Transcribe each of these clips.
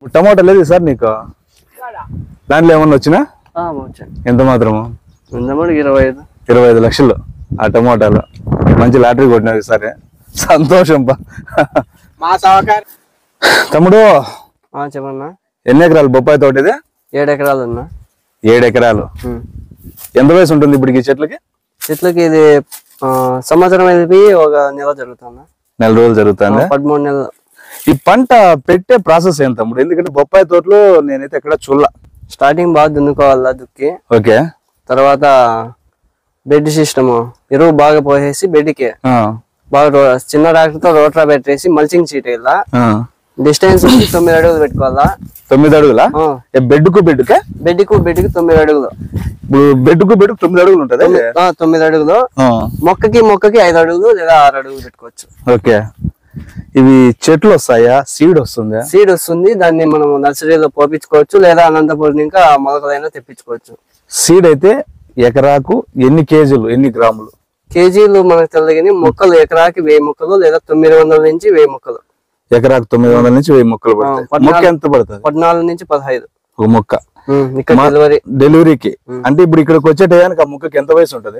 టమాటా లేదు సార్ నీకు దాంట్లో ఏమన్నా వచ్చినా వచ్చాను ఎంత మాత్రము ఉందమ్మడికి ఇరవై ఐదు ఇరవై ఐదు లక్షలు ఆ టమాటాలు మంచి లాటరీ కొట్టినది సరే సంతోషం పా మా సహకారి తమ్ముడు ఆ, చెప్పన్నా ఎన్ని ఎకరాలు బొప్పాయి తోట ఇది ఏడు ఎకరాలు ఉన్నా ఏడు ఎకరాలు ఉమ్. ఎంత వయసు ఉంటుంది ఇప్పుడు ఈ చెట్లకి చెట్లకి ఇది ఆ, సంవత్సరం అయిపోయి ఒక నెల జరుగుతుందా నెల రోజులు జరుగుతుంది పదమూడు నెలలు ఈ పంట పెట్టే ప్రాసెస్ ఏం తమ్ముడు ఎందుకంటే బొప్పాయి తోటలో నేనైతే ఎక్కడ చూడలా స్టార్టింగ్ బాగా దున్నుకోవాలా దుక్కి ఓకే తర్వాత బెడ్ సిస్టమ్ ఎరువు బాగా పోసేసి బెడ్కి ఆ, బాగా రో- చిన్న ట్రాక్టర్తో రోట్రా పెట్టేసి మల్చింగ్ షీట్ వేయాలా ఆ. డిస్టెన్స్ వచ్చి తొమ్మిది అడుగులు పెట్టుకోవాలా తొమ్మిది అడుగులా ఆ, ఏ బెడ్కు బెడ్కే బెడ్కు బెడ్కి తొమ్మిది అడుగులు ఇప్పుడు బెడ్కు బెడ్ తొమ్మిది అడుగులు ఉంటుంది ఆ, తొమ్మిది అడుగులు మొక్కకి మొక్కకి ఐదు అడుగులు లేదా ఆరు అడుగులు పెట్టుకోవచ్చు ఓకే ఇవి చెట్లు వస్తాయా సీడ్ వస్తుందా సీడ్ వస్తుంది దాన్ని మనం నర్సరీలో పోపించుకోవచ్చు లేదా అనంతపురం ఇంకా మొలకలైనా తెప్పించుకోవచ్చు సీడ్ అయితే ఎకరాకు ఎన్ని కేజీలు ఎన్ని గ్రాములు కేజీలు మనకు తెలియదు కానీ మొక్కలు ఎకరాకి వెయ్యి మొక్కలు లేదా తొమ్మిది వందల నుంచి వెయ్యి మొక్కలు ఎకరాకు తొమ్మిది వందల నుంచి వెయ్యి మొక్కలు పడతాయి పద్నాలుగు- మొక్క ఎంత పడుతుంది పద్నాలుగు నుంచి పదహైదు ఒక మొక్క ఉమ్, ఇక్కడ డెలివరీ డెలివరీకి అంటే ఇప్పుడు ఇక్కడికి వచ్చే టయానికి ఆ మొక్కకి ఎంత వయసు ఉంటది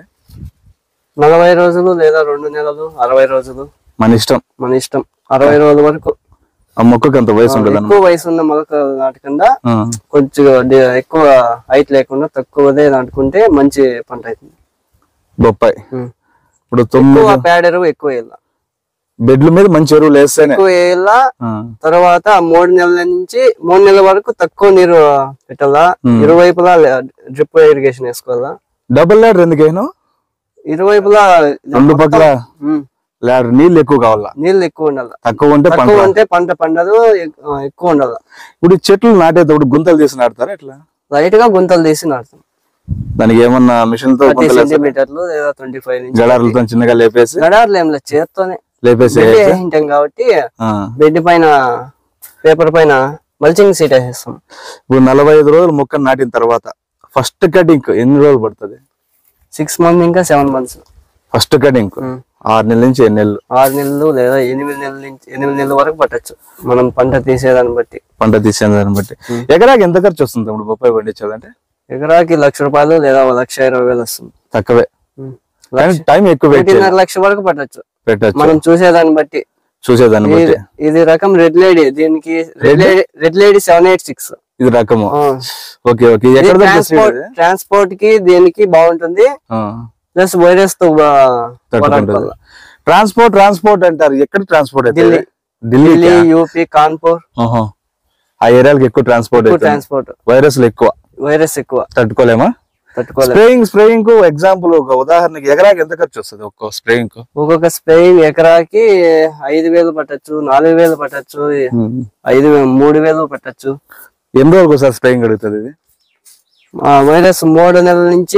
నలభై రోజులు లేదా రెండు నెలలు అరవై రోజులు మన ఇష్టం మన ఇష్టం అరవై రోజుల వరకు ఆ మొక్కకి అంత వయసు ఉంటది ఎక్కువ వయసు ఉన్న మొలకలు నాటకుండా కొంచెం డి- ఎక్కువ హైట్ లేకుండా తక్కువదే నాటుకుంటే మంచి పంట అవుతుంది బొప్పాయి ఉమ్. ఇప్పుడు తొమ్మిది ఎక్కువ పేడ ఎరువు ఎక్కువ వేయాల బెడ్ల మీద మంచి ఎరువులు వేస్తేనే ఎక్కువ వేయాల ఆ, తర్వాత మూడు నెలల నుంచి మూడు నెలల వరకు తక్కువ నీరు పెట్టాలా ఇరువైపులా డ్రిప్ ఇరిగేషన్ వేసుకోవాలా డబుల్ ల్యాడర్ ఎందుకైనా ఇరువైపులా రెండు పక్కల ఉమ్, ల్యాడర్ నీళ్ళు ఎక్కువ కావాలా నీళ్ళు ఎక్కువ ఉండాలి తక్కువ ఉంటే పంట తక్కువ ఉంటే పంట పండదు ఎక్- ఆ, ఎక్కువ ఉండాలి ఇప్పుడు ఈ చెట్లు నాటేటప్పుడు గుంతలు తీసి నాటుతారా ఎట్లా లైట్ గా గుంతలు తీసి నాటుతాం దానికి ఏమన్నా మిషన్ తో థర్టీ గుంతలు వేస్తారా? సెంటీమీటర్లు లేదా ట్వంటీ ఫైవ్ నుంచి జడారులతో చిన్నగా లేపేసి గడార్లు ఏం లేదు చేత్తోనే లేపేసి బెడ్ వేయింటాం కాబట్టి ఆ. బెడ్ పైన పేపర్ పైన మల్చింగ్ సీట్ వేసేస్తాం ఇప్పుడు నలభై ఐదు రోజులు మొక్క నాటిన తర్వాత ఫస్ట్ కటింగ్ ఎన్ని రోజులు పడుతుంది సిక్స్ మంత్ ఇంకా సెవెన్ మంత్స్ ఫస్ట్ కటింగ్ ఆరు నెలల నుంచి ఎన్ని నెలలు ఆరు నెలలు లేదా ఎనిమిది నెలల నుంచి ఎనిమిది నెలల వరకు పట్టొచ్చు మనం పంట తీసేదాన్ని బట్టి పంట తీసే దాన్ని బట్టి ఎకరాకి ఎంత ఖర్చు వస్తుంది ఇప్పుడు బొప్పాయి పండించాలంటే ఎకరాకి లక్ష రూపాయలు లేదా ఒక లక్ష ఇరవై వేలు వస్తుంది తక్కువే ఉమ్. కానీ టైం ఎక్కువ వెయిట్ ఒకటిన్నర లక్ష వరకు పట్టొచ్చు పెట్టచ్చు మనం చూసేదాన్ని బట్టి చూసేదాన్ని బట్టి ఇది- ఇది రకం రెడ్ లేడీ దీనికి red lady red lady seven eight six ఇది రకము ఓకే ఓకే ఎక్కడ ట్రాన్స్పోర్ట్ ట్రాన్స్పోర్ట్ కి దీనికి బాగుంటుంది ప్లస్ వైరస్ తో బా- తట్టుకుంటుంది ట్రాన్స్పోర్ట్ ట్రాన్స్పోర్ట్ అంటారు ఎక్కడ ట్రాన్స్పోర్ట్ అయితే ఢిల్లీ. ఢిల్లీ ఢిల్లీ యూపీ కాన్పూర్ ఆ ఏరియాలకు ఎక్కువ ట్రాన్స్పోర్ట్ ఎక్కువ అయితే ట్రాన్స్పోర్ట్ వైరస్లు ఎక్కువ వైరస్ ఎక్కువ తట్టుకోలేమా తట్టుకోలేదు స్ప్రేయింగ్ స్ప్రేయింగ్ కు ఎగ్జాంపుల్ ఒక ఉదాహరణకి ఎకరాకి ఎంత ఖర్చు వస్తుంది ఒక్కో స్ప్రేయింగ్ కు ఒక్కొక్క స్ప్రేయింగ్ ఎకరాకి ఐదు వేలు పట్టచ్చు నాలుగు వేలు పట్టచ్చు ఐదు వే- మూడు వేలు పట్టచ్చు ఎన్ని రోజులకు ఒకసారి స్ప్రేయింగ్ అడుగుతుంది ఇది ఆ వైరస్ మూడు నెలల నుంచి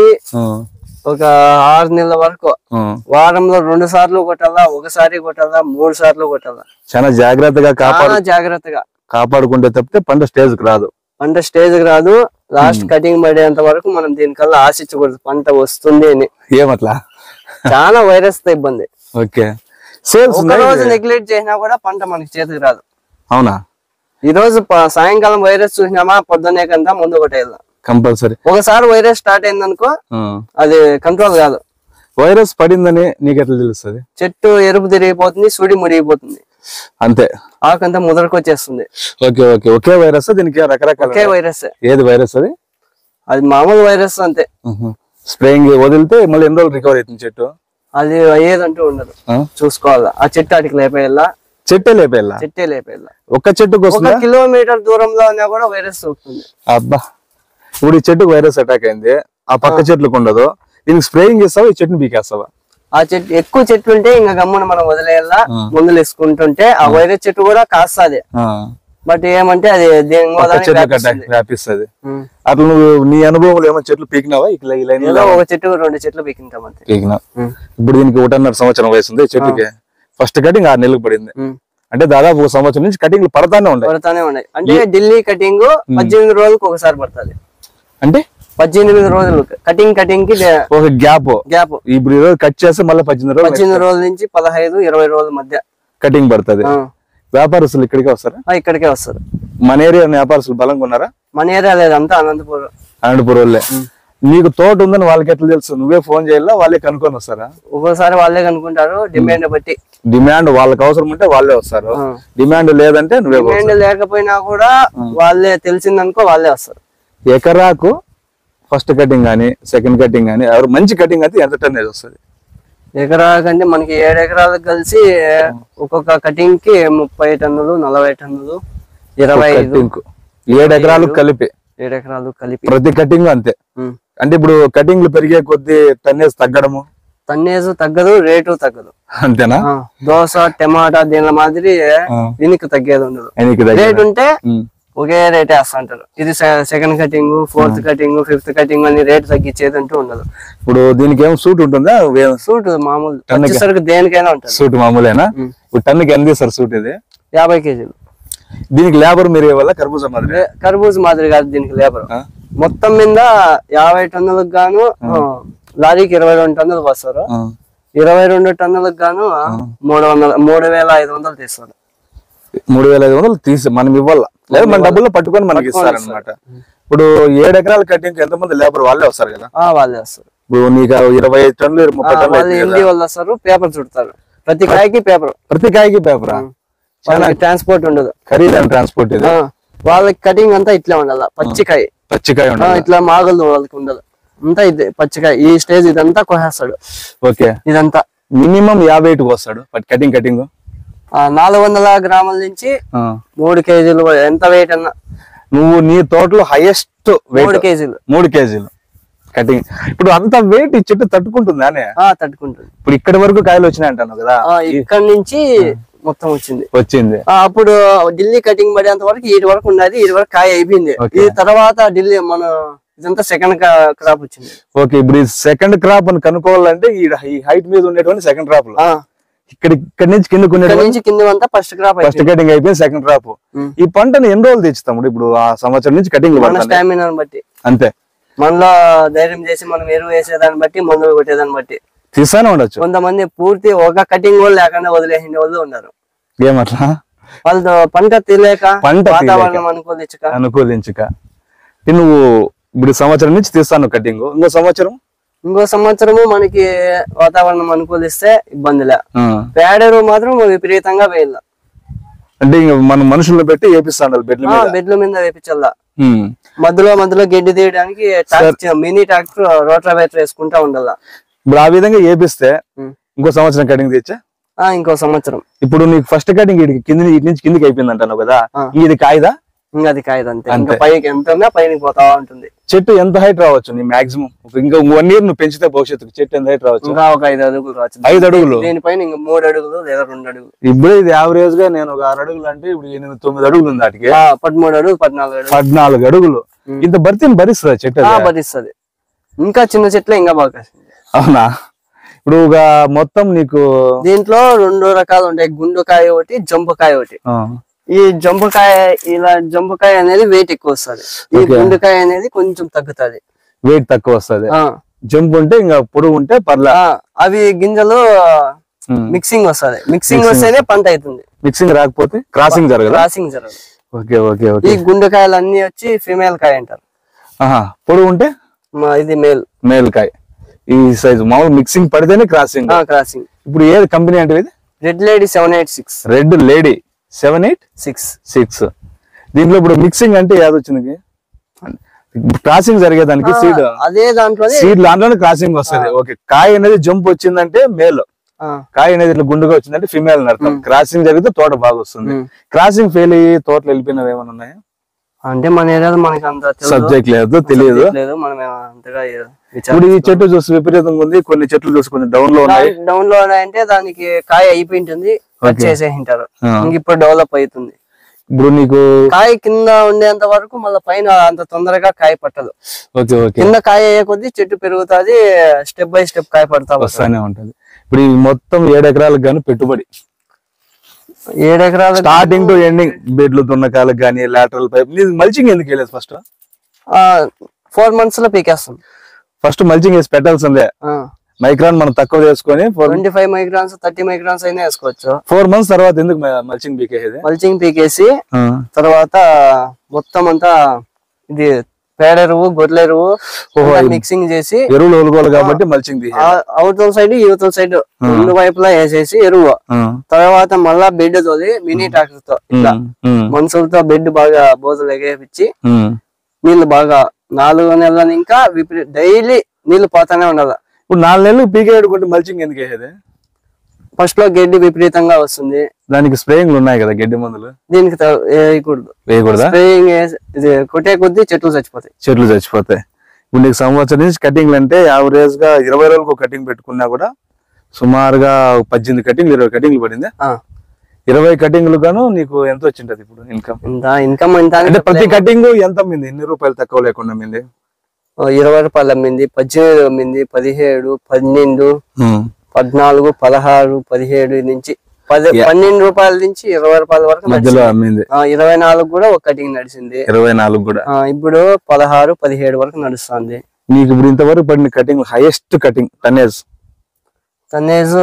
ఒక ఆరు నెలల వరకు వారంలో రెండు సార్లు కొట్టాలా ఒకసారి కొట్టాలా మూడు సార్లు కొట్టాలా చాలా జాగ్రత్తగా కాపాడు చాలా జాగ్రత్తగా కాపాడుకుంటే తప్పితే పంట స్టేజ్ కు రాదు పంట స్టేజ్ రాదు లాస్ట్ కటింగ్ పడేంత వరకు మనం దీనికల్లా ఆశించకూడదు పంట వస్తుంది అని ఏమట్లా చాలా వైరస్ తో ఇబ్బంది ఓకే సేల్స్ ఒక రోజు నెగ్లెక్ట్ చేసినా కూడా పంట మనకి చేతికి రాదు అవునా ఈ రోజు ప- సాయంకాలం వైరస్ చూసినామా పొద్దున్నే కంతా ముందు కొట్టేయాలి కంపల్సరీ ఒకసారి వైరస్ స్టార్ట్ అయిందనుకో అది కంట్రోల్ కాదు వైరస్ పడిందని నీకు ఎట్లా తెలుస్తుంది చెట్టు ఎరుపు తిరిగిపోతుంది సుడి మురిగిపోతుంది అంతే ఆకంతా ముదరకొచ్చేస్తుంది ఓకే ఓకే ఒకే వైరస్ దీనికి రకరకాల ఒకే వైరస్ ఏది వైరస్ అది అది మామూలు వైరస్ అంతే స్ప్రేయింగ్ వదిలితే మళ్ళీ ఎన్ని రోజులు రికవర్ అవుతుంది చెట్టు అది అయ్యేదంటూ ఉండదు ఆ? చూసుకోవాలా ఆ చెట్టు అటుకు లేపేయాలా చెట్టే లేపేలా చెట్టే లేపేయాలా ఒక్క చెట్టుకు ఒక వస్తుందా కిలోమీటర్ దూరంలో ఉన్నా కూడా వైరస్ సోకుతుంది అబ్బా ఇప్పుడు ఈ చెట్టుకు వైరస్ అటాక్ అయింది ఆ పక్క చెట్లకు ఉండదు దీనికి స్ప్రేయింగ్ చేస్తావా ఈ చెట్టుని పీకేస్తావా ఆ చెట్టు ఎక్కువ చెట్లు ఉంటే ఇంకా గమ్మున మనం వదిలేయాలా మందులు వేసుకుంటుంటే ఆ వైరస్ చెట్టు కూడా కాస్తాది బట్ ఏమంటే అది దేని పక్క మూలానికి చెట్లకు వ్యాపిస్తుంది. అటాక్ వ్యాపిస్తుంది ఉం. అట్లా నువ్వు నీ అనుభవంలో ఏమో చెట్లు పీకినావా ఇట్లా ఈ లైన్ ఏదో ఒక చెట్టు రెండు చెట్లు పీకింటాం అంతే పీకినా ఉం. ఇప్పుడు దీనికి ఒకటిన్నర సంవత్సరం వయసు ఉంది ఈ చెట్టుకి ఫస్ట్ కటింగ్ ఆరు నెలలకు పడింది ఉం. అంటే దాదాపు ఒక సంవత్సరం నుంచి కటింగ్లు పడతానే ఉండే పడతానే ఉన్నాయి అంటే ఢిల్లీ కటింగ్ పద్దెనిమిది రోజులకు ఒకసారి పడుతుంది అంటే పద్దెనిమిది రోజులు కటింగ్ కటింగ్ కి ఒక గ్యాప్ గ్యాప్ ఇప్పుడు ఈ రోజు కట్ చేస్తే మళ్ళీ పద్దెనిమిది రోజులు పద్దెనిమిది రోజుల నుంచి పదహైదు ఇరవై రోజుల మధ్య కటింగ్ పడుతుంది ఆ. వ్యాపారస్తులు ఇక్కడికే వస్తారా ఆ, ఇక్కడికే వస్తారు మన ఏరియా వ్యాపారస్తులు బలంగా ఉన్నారా మన ఏరియా లేదంతా అనంతపురం అనంతపురం వాళ్ళే నీకు తోట ఉందని వాళ్ళకి ఎట్లా తెలుసు నువ్వే ఫోన్ చేయాలా వాళ్ళే కనుక్కొని వస్తారా ఒక్కోసారి వాళ్ళే కనుక్కుంటారు డిమాండ్ బట్టి డిమాండ్ వాళ్ళకి అవసరం ఉంటే వాళ్ళే వస్తారు ఆ. డిమాండ్ లేదంటే నువ్వే పో. డిమాండ్ లేకపోయినా కూడా వాళ్ళే తెలిసిందనుకో వాళ్ళే వస్తారు ఎకరాకు ఫస్ట్ కటింగ్ కానీ సెకండ్ కటింగ్ కానీ ఎవరు మంచి కటింగ్ అయితే ఎంత టన్నేజ్ వస్తుంది ఎకరా కంటే మనకి ఏడు ఎకరాలకు కలిసి ఒక్కొక్క కటింగ్ కి ముప్పై టన్నులు నలభై టన్నులు ఇరవై ఐదు కటింగ్ ఏడు ఎకరాలు కలిపి ఏడు ఎకరాలు కలిపి ప్రతి కటింగ్ అంతే ఉం. అంటే ఇప్పుడు కటింగ్లు పెరిగే కొద్దీ టన్నేజ్ తగ్గడము తన్నేసు తగ్గదు రేటు తగ్గదు అంతేనా ఆ, దోస టమాటా దీని మాదిరి ఆ. దీనికి తగ్గేది ఉండదు ఆయనకి దగ్గర. రేట్ ఉంటే ఉం. ఒకే రేట్ వేస్తా అంటారు ఇది second cutting fourth cutting fifth cutting అని రేట్ తగ్గించేది అంటూ ఉండదు ఇప్పుడు దీనికి ఏం సూట్ ఉంటుందా సూట్ మామూలు వచ్చేసరికి దేనికైనా ఉంటుంది సూట్ మామూలేనా ఉం. ఇప్పుడు టన్నుకి ఎంత ఇస్తారు సూట్ ఇది యాభై కేజీలు దీనికి లేబర్ మీరు వల్ల కర్బూజా మాదిరి లే- కర్బూజ్ మాదిరి కాదు దీనికి లేబర్ ఆ? మొత్తం మీద యాభై టన్నులకు గాను ఆ, లారీకి ఇరవై రెండు టన్నులు వస్తారు ఆ. ఇరవై రెండు టన్నులకు గాను ఆ, మూడు వందల మూడు వేల ఐదు వందలు తీస్తారు మూడు వేల ఐదు వందలు తీసి మనం ఇవ్వాల లేదా మన డబ్బుల్లో పట్టుకొని మనకి ఇస్తారనమాట ఇప్పుడు ఏడు ఎకరాల కటింగ్ ఎంతమంది లేబర్ వాళ్ళే వస్తారు కదా ఆ, వాళ్ళే వస్తారు ఇప్పుడు నీకు ఆ ఇరవై ఐదు టన్నులు ఆ, ముప్పై టన్నులు వాళ్ళు అవుతాయి హిందీ కదా. వాళ్ళు వస్తారు పేపర్ చుడతారు ప్రతి కాయకి పేపర్ ప్రతి కాయకి పేపర్ వాళ్ళకి ట్రాన్స్పోర్ట్ ఉండదు ఖరీదైన ట్రాన్స్పోర్ట్ ఇది ఆ, వాళ్ళకి కటింగ్ అంతా ఇట్లా ఉండాల పచ్చికాయ పచ్చికాయ ఆ, ఉండాలి ఇట్లా మాగలు వాళ్ళకి ఉండదు అంతా ఇది పచ్చికాయ ఈ స్టేజ్ ఇదంతా కొహేస్తాడు ఓకే ఇదంతా మినిమం యాభై ఐదుకి వస్తాడు కటింగ్ కటింగ్ ఆ, నాలుగు వందల గ్రాముల నుంచి మూడు కేజీలు ఎంత వెయిట్ అన్నా నువ్వు నీ తోటలో హైయెస్ట్ మూడు వెయిట్ కేజీలు మూడు కేజీలు కటింగ్ ఇప్పుడు అంత వెయిట్ ఈ చెట్టు తట్టుకుంటుందానే ఆ తట్టుకుంటుంది ఇప్పుడు ఇక్కడి వరకు కాయలు వచ్చినాయి అంటాను కదా ఆ, ఇక్కడ నుంచి మొత్తం వచ్చింది వచ్చింది ఆ, అప్పుడు ఢిల్లీ కటింగ్ పడేంత వరకు ఈ వరకు ఉన్నది ఈ వరకు కాయ అయిపోయింది Okay. ఈ తర్వాత ఢిల్లీ మన ఇదంతా సెకండ్ క్రాప్ వచ్చింది ఓకే ఇప్పుడు ఈ సెకండ్ క్రాప్ అని కనుక్కోవాలంటే ఈ ఈ హైట్ మీద ఉండేటువంటి సెకండ్ క్రాప్ ఆ, ఇక్కడ ఇక్కడ నుంచి కిందకు ఇక్కడ ఉండేటువంటి నుంచి కింద అంతా ఫస్ట్ క్రాప్ ఫస్ట్ అయిపోయింది కటింగ్ అయిపోయింది సెకండ్ క్రాప్ ఉం. ఈ పంటను ఎన్ని రోజులు తెచ్చుతాము ఇప్పుడు ఆ సంవత్సరం నుంచి కటింగ్ మన స్టామినాని బట్టి అంతే మనలో ధైర్యం చేసి మనం ఎరువు వేసేదాన్ని బట్టి మందులు కొట్టేదాన్ని బట్టి తీసానే ఉండొచ్చు కొంతమంది పూర్తి ఒక కటింగ్ కూడా లేకుండా వదిలేసిన వాళ్ళు ఉన్నారు ఏమట్లా వాళ్ళు పంట తెలియక పంట తెలియక. వాతావరణం అనుకూలించక అనుకూలించక ఈ నువ్వు ఇప్పుడు ఈ సంవత్సరం నుంచి తీస్తాను కటింగ్ ఇంకో సంవత్సరం ఇంకో సంవత్సరము మనకి వాతావరణం అనుకూలిస్తే ఇబ్బందిలే ఆ. పేడ ఎరువు మాత్రం విపరీతంగా వేయాల అంటే ఇంక మన మనుషులను పెట్టి ఏపిస్తాను బెడ్ల మీద బెడ్ల మీద వేపించాల ఉం. మధ్యలో మధ్యలో గడ్డి తీయడానికి ట్రాక్టర్ మినీ ట్రాక్టర్ రోటరావేటర్ వేసుకుంటా ఉండాల ఇప్పుడు ఆ విధంగా ఏపిస్తే ఉం. ఇంకో సంవత్సరం కటింగ్ తెచ్చా ఆ ఇంకో సంవత్సరం ఇప్పుడు నీకు ఫస్ట్ కటింగ్ ఇటు కింద ఇటు నుంచి కిందికి అయిపోయింది అంటాను కదా ఆ. ఇది కాయదా ఇంకా అది కాయదు అంతే అంతే. ఇంకా పైకి ఎంత ఉన్నా పైకి పోతా ఉంటుంది చెట్టు ఎంత హైట్ రావచ్చు నీ మాక్సిమం ఇంకా వన్ ఇయర్ నువ్వు పెంచితే భవిష్యత్తుకు చెట్టు ఎంత హైట్ రావచ్చు ఇంకా ఒక ఐదు అడుగులు రావచ్చు ఐదు అడుగులు దీనిపైన ఇంకా మూడు అడుగులు లేదా రెండు అడుగులు ఇప్పుడే ఇది యావరేజ్ గా నేను ఒక ఆరు అడుగులు అంటే ఇప్పుడు ఎనిమిది తొమ్మిది అడుగులు ఉంది వాటికి ఆ, పదమూడు అడుగులు పద్నాలుగు అడుగులు పద్నాలుగు అడుగులు ఇంత భర్తీని భరిస్తుందా చెట్టు ఆ, అది? భరిస్తది ఇంకా చిన్న చెట్లే ఇంకా బాగా కాసింది. అవునా ఇప్పుడు ఒక మొత్తం నీకు దీంట్లో రెండు రకాలు ఉంటాయి గుండుకాయ ఒకటి జంపుకాయ ఒకటి ఆ, ఈ జంపుకాయ ఇలా జంపుకాయ అనేది వెయిట్ ఎక్కువ వస్తుంది ఈ Okay. గుండుకాయ అనేది కొంచెం తగ్గుతుంది వెయిట్ తక్కువ వస్తది జంప్ ఉంటే ఇంకా పొడుగు ఉంటే పర్లే అవి గింజలు మిక్సింగ్ వస్తది మిక్సింగ్ వస్తేనే పంట అవుతుంది మిక్సింగ్ రాకపోతే క్రాసింగ్ జరగదా క్రాసింగ్ జరగదు ఓకే ఓకే ఈ ఓకే గుండెకాయలు అన్ని వచ్చి ఫిమేల్ కాయ అంటారు ఆహా పొడుగు ఉంటే మా ఇది మేల్ మేల్ కాయ ఈ సైజు మామూలు మిక్సింగ్ పడితేనే క్రాసింగ్ క్రాసింగ్ ఇప్పుడు ఏ కంపెనీ అంటే ఇది red lady seven eight six red lady seven eight six six దీంట్లో ఇప్పుడు మిక్సింగ్ అంటే ఏది వచ్చింది క్రాసింగ్ జరిగేదానికి సీడ్ అదే దాంట్లోనే సీడ్ దాంట్లోనే క్రాసింగ్ వస్తుంది ఓకే కాయ అనేది జంప్ వచ్చిందంటే మేల్ ఆ, కాయ అనేది ఇట్లా గుండుగా వచ్చిందంటే ఫిమేల్ అని అర్థం క్రాసింగ్ జరిగితే తోట బాగా వస్తుంది ఉమ్. క్రాసింగ్ ఫెయిల్ అయ్యి తోటలు వెళ్ళిపోయినవి ఏమైనా ఉన్నాయా అంటే మన ఏరియాలో మనకి అంత తెలియదు. సబ్జెక్ట్ లేదు తెలియదు లేదు మనం అంతగా ఇప్పుడు ఈ చెట్టు చూసి విపరీతంగా ఉంది కొన్ని చెట్లు చూసి కొంచెం డౌన్ లో ఉన్నాయి డౌన్ లో అంటే దానికి కాయ అయిపోయి ఉంటుంది కట్ చేసేసింటారు ఆ. ఇంక ఇప్పుడు డెవలప్ అవుతుంది ఇప్పుడు నీకు కాయ కింద ఉండేంత వరకు మళ్ళీ పైన అంత తొందరగా కాయ పట్టదు ఓకే ఓకే కింద కాయ అయ్యే కొద్దీ చెట్టు పెరుగుతాది స్టెప్ బై స్టెప్ కాయ పడతా వస్తుంది. వస్తానే ఉంటది ఇప్పుడు ఈ మొత్తం ఏడు ఎకరాలకు గాను పెట్టుబడి ఏడు ఎకరాలు స్టార్టింగ్ టు ఎండింగ్ బెడ్లు దున్నకాలకు కానీ లాటరల్ పైప్ మల్చింగ్ ఎందుకు వెళ్ళేది ఫస్ట్ ఫోర్ మంత్స్ లో పీకేస్తాం ఫస్ట్ మల్చింగ్ వేసి పెట్టాల్సిందే ఆ, మైక్రాన్ మనం తక్కువ చేసుకొని four twenty five microns thirty microns అయినా వేసుకోవచ్చు ఫోర్ మంత్స్ తర్వాత ఎందుకు మల్చింగ్ బీకేది మల్చింగ్ పీకేసి తర్వాత మొత్తం అంతా ఇది పేడ ఎరువు గొడ్ల ఎరువు మిక్సింగ్ చేసి ఎరువులు ఒలుగోలు కాబట్టి మల్చింగ్ తీసేది ఆ- అవతల సైడ్ యువతల సైడ్ రెండు వైపులా వేసేసి ఎరువు తర్వాత మళ్ళా బెడ్ తోలి మినీ ట్రాక్టర్ తో ఇట్లా మనుషులతో బెడ్ బాగా బోధలు ఎగేపించి నీళ్లు బాగా నాలుగు నెలల ఇంకా డైలీ నీళ్లు పోతానే ఉండాలి ఇప్పుడు నాలుగు నెలలు పీకేడుకుంటే మల్చింగ్ ఎందుకు వేసేది ఫస్ట్ లో గడ్డి విపరీతంగా వస్తుంది దానికి స్ప్రేయింగ్లు ఉన్నాయి కదా గడ్డి మందులు దీనికి త- వేయకూడదు వేయకూడదా స్ప్రేయింగ్ ఇది కొట్టే కొద్దీ చెట్లు చచ్చిపోతాయి చెట్లు చచ్చిపోతాయి ఇప్పుడు నీకు సంవత్సరం నుంచి కటింగ్లు అంటే యావరేజ్ గా ఇరవై రోజులకు కటింగ్ పెట్టుకున్నా కూడా సుమారుగా పద్దెనిమిది కటింగ్లు ఇరవై కటింగ్లు పడింది ఆ, ఇరవై కటింగ్లు గాను నీకు ఎంత వచ్చింటది ఇప్పుడు ఇన్కమ్ ఇంత ఇన్కమ్ ఇంత అని అంటే ప్రతి కటింగ్ ఎంత అమ్మింది ఎన్ని రూపాయలు తక్కువ లేకుండా అమ్మింది ఓ ఇరవై రూపాయలు అమ్మింది పద్దెనిమిది అమ్మింది పదిహేడు పన్నెండు పద్నాలుగు పదహారు పదిహేడు నుంచి పది పన్నెండు రూపాయల నుంచి ఇరవై రూపాయల వరకు మధ్యలో నడిచింది. అమ్మింది ఆ, ఇరవై నాలుగు కూడా ఒక కటింగ్ నడిచింది ఇరవై నాలుగు కూడా ఆ, ఇప్పుడు పదహారు పదిహేడు వరకు నడుస్తుంది నీకు ఇప్పుడు ఇంతవరకు పడిన cutting highest cutting tonnage tonnage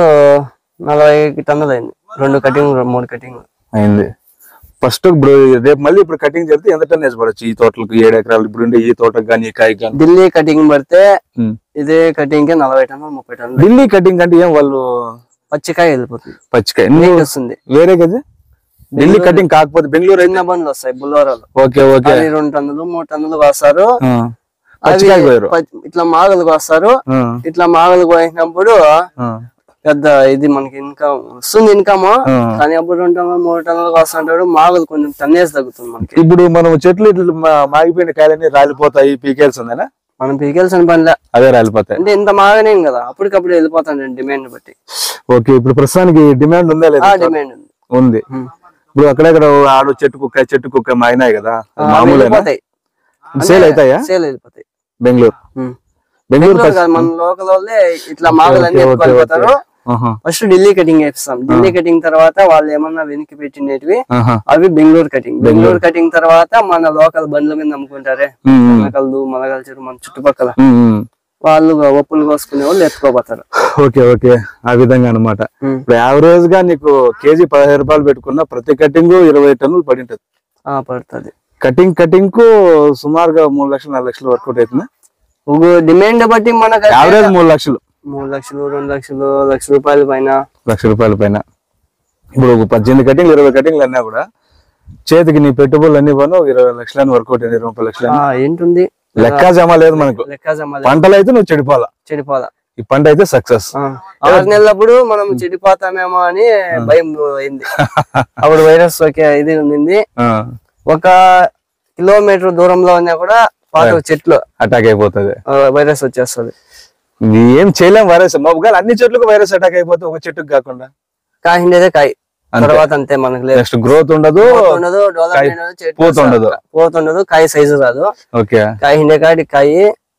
నలభై టన్నులు అయింది రెండు కటింగ్ మూడు కటింగ్ అయింది ఫస్ట్ ఇప్పుడు రేపు మళ్ళీ ఇప్పుడు కటింగ్ చేస్తే ఎంత టన్నేజ్ పడచ్చు ఈ తోటలకు ఏడు ఎకరాలు ఇప్పుడు ఉండే ఈ తోటకు కానీ ఈ కాయకి కానీ ఢిల్లీ కటింగ్ పడితే ఉమ్. ఇదే కటింగ్ కి నలభై టన్నులు ముప్పై టన్నులు ఢిల్లీ కటింగ్ అంటే ఏం వాళ్ళు పచ్చికాయ వెళ్ళిపోతుంది పచ్చికాయ నీట్ నువ్వు వస్తుంది వేరే కదా ఢిల్లీ కటింగ్ కాకపోతే బెంగళూరు అయితే చిన్న బండ్లు వస్తాయి బుల్లోరాలు ఓకే ఓకే అవి రెండు టన్నులు మూడు టన్నులు వస్తారు ఆ. అవి పచ్చికాయ పోయారు పచ్చి- ఇట్లా మాగలు వస్తారు ఆ, ఇట్లా మాగలు పోయినప్పుడు ఆ, పెద్ద ఇది మనకి ఇన్కమ్ వస్తుంది ఇన్కమ్ ఆ. కానీ అప్పుడు రెండు టన్నులు మూడు టన్నులు వస్తుంటాడు మాగలు కొంచెం టన్నేజ్ తగ్గుతుంది మనకి ఇప్పుడు మనం చెట్లు ఇట్లా మా- మాగిపోయిన కాయలన్నీ రాలిపోతాయి పీకేల్సిందేనా మనం పీకెల్సిన పనిలే అదే రాలిపోతాయి అంటే ఇంత మాగనేం కదా అప్పటికప్పుడు వెళ్ళిపోతాను డిమాండ్ బట్టి ఓకే ఇప్పుడు ప్రస్తుతానికి డిమాండ్ ఉందా లేదా ఆ డిమాండ్ ఉంది ఉంది ఉమ్. ఇప్పుడు అక్కడక్కడ ఆడు చెట్టు కుక్క చెట్టు కుక్క మాగినాయి కదా ఆ, మామూలేనా వెళ్ళిపోతాయి సేల్ అవుతాయా సేల్ వెళ్ళిపోతాయి బెంగళూరు ఉమ్. బెంగళూరు బెంగళూరు కాదు, మన లోకల్ వాళ్ళే ఇట్లా మాగలన్నీ ఓకే, ఓకే, ఎత్తుకొని పోతారు ఆహా, ఫస్ట్ ఢిల్లీ కటింగ్ వేపిస్తాం ఢిల్లీ కటింగ్ తర్వాత వాళ్ళు ఏమన్నా వెనక్కి పెట్టినవి ఆహా. అవి బెంగళూరు కటింగ్ బెంగళూరు కటింగ్ తర్వాత మన లోకల్ బండ్ల మీద అమ్ముకుంటారే ఉమ్, ఉమ్, నకలు మలగల్చరు మన చుట్టుపక్కల ఉమ్, ఉమ్. వాళ్ళు ఒప్పులు కోసుకునే వాళ్ళు ఎత్తుకోపోతారు ఓకే ఓకే ఆ విధంగా అన్నమాట ఉమ్. ఇప్పుడు యావరేజ్ గా నీకు కేజీ పదహారు రూపాయలు పెట్టుకున్న ప్రతి కటింగ్ ఇరవై టన్నులు పడి ఉంటది ఆ పడుతుంది కటింగ్ కటింగ్ కు సుమారుగా మూడు లక్షలు నాలుగు లక్షలు వర్కౌట్ అవుతుంది ఒక డిమాండ్ బట్టి మనకు యావరేజ్ మూడు లక్షలు మూడు లక్షలు రెండు లక్షలు లక్ష రూపాయల పైన లక్ష రూపాయల పైన ఇప్పుడు ఒక పద్దెనిమిది కటింగ్లు ఇరవై కటింగ్లు అన్నా కూడా చేతికి నీ పెట్టుబడులు అన్ని పోను ఒక ఇరవై లక్షలని వర్కౌట్ అయింది ఇరవై ముప్పై లక్షలు ఆ, ఏంటుంది లెక్క జమ లేదు మనకు లెక్క జమాలి పంటలు అయితే నువ్వు చెడిపోవాలా చెడిపోదా ఈ పంట అయితే సక్సెస్ ఆ. ఆరు నెలలప్పుడు మనం చెడిపోతామేమో అని భయం అయింది అప్పుడు వైరస్ ఒకే ఇది ఉంది ఒక కిలోమీటర్ దూరంలో ఉన్నా కూడా పాత చెట్లు అటాక్ అయిపోతుంది ఆ, వైరస్ వచ్చేస్తుంది ఏం చేయలేం వైరస్ మొబైల్ అన్ని చెట్లకు వైరస్ అటాక్ అయిపోతే ఒక చెట్టుకు కాకుండా కాహిండేదే కాయ అంతే. తర్వాత అంతే మనకు లేదు నెక్స్ట్ గ్రోత్ ఉండదు పూత ఉండదు డెవలప్మెంట్ ఉండదు చెట్టు పూత ఉండదు. పూత ఉండదు కాయ సైజు రాదు ఓకే కాయ హిండే కాడి కాయ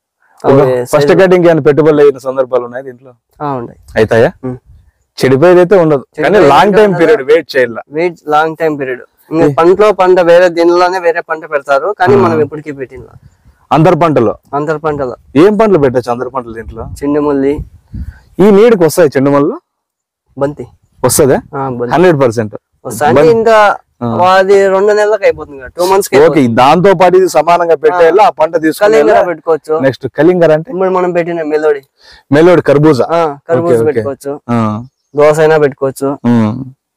అవి ఫస్ట్ కటింగ్ ఏమైనా పెట్టుబడులు అయిన సందర్భాలు ఉన్నాయి దీంట్లో ఆ, ఉన్నాయి అవుతాయా ఉం. చెడిపోయేది అయితే ఉండదు కానీ చెడిపోయేది లాంగ్ టైం ఉండదు. పీరియడ్ వెయిట్ చేయాల వెయిట్ లాంగ్ టైం పీరియడ్ ఇంకా పంటలో పంట వేరే దీనిలోనే వేరే పంట పెడతారు కానీ మనం ఎప్పటికీ పెట్టిన అందరు పంటలు అంతర పంటలో ఏం పంటలు పెట్టచ్చు అందరు పంటలు దీంట్లో చిండుముల్లి ఈ నీటికి వస్తాయి చెండుమల్లు బంతి వస్తుందా ఆ, బంతి హండ్రెడ్ పర్సెంట్ వస్తా అంటే ఇంకా అది రెండు నెలలకు అయిపోతుంది టూ మంత్స్ కి ఓకే దాంతో పాటు ఇది సమానంగా పెట్టేయాలి ఆ పంట తీసుకుని కలింగర పెట్టుకోవచ్చు నెక్స్ట్ కలింగర్ అంటే ఇప్పుడు మనం పెట్టిన మెలోడి మెలోడి కర్బూజా ఆ, కర్బూజ ఓకే. పెట్టుకోవచ్చు ఆ, దోస అయినా పెట్టుకోవచ్చు ఉం.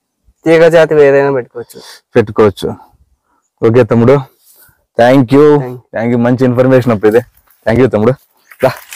తీగ జాతి వేరైనా పెట్టుకోవచ్చు పెట్టుకోవచ్చు ఓకే తమ్ముడు థ్యాంక్ యూ థ్యాంక్ యూ మంచి ఇన్ఫర్మేషన్ అప్పుడు ఇది థ్యాంక్ యూ తమ్ముడు రా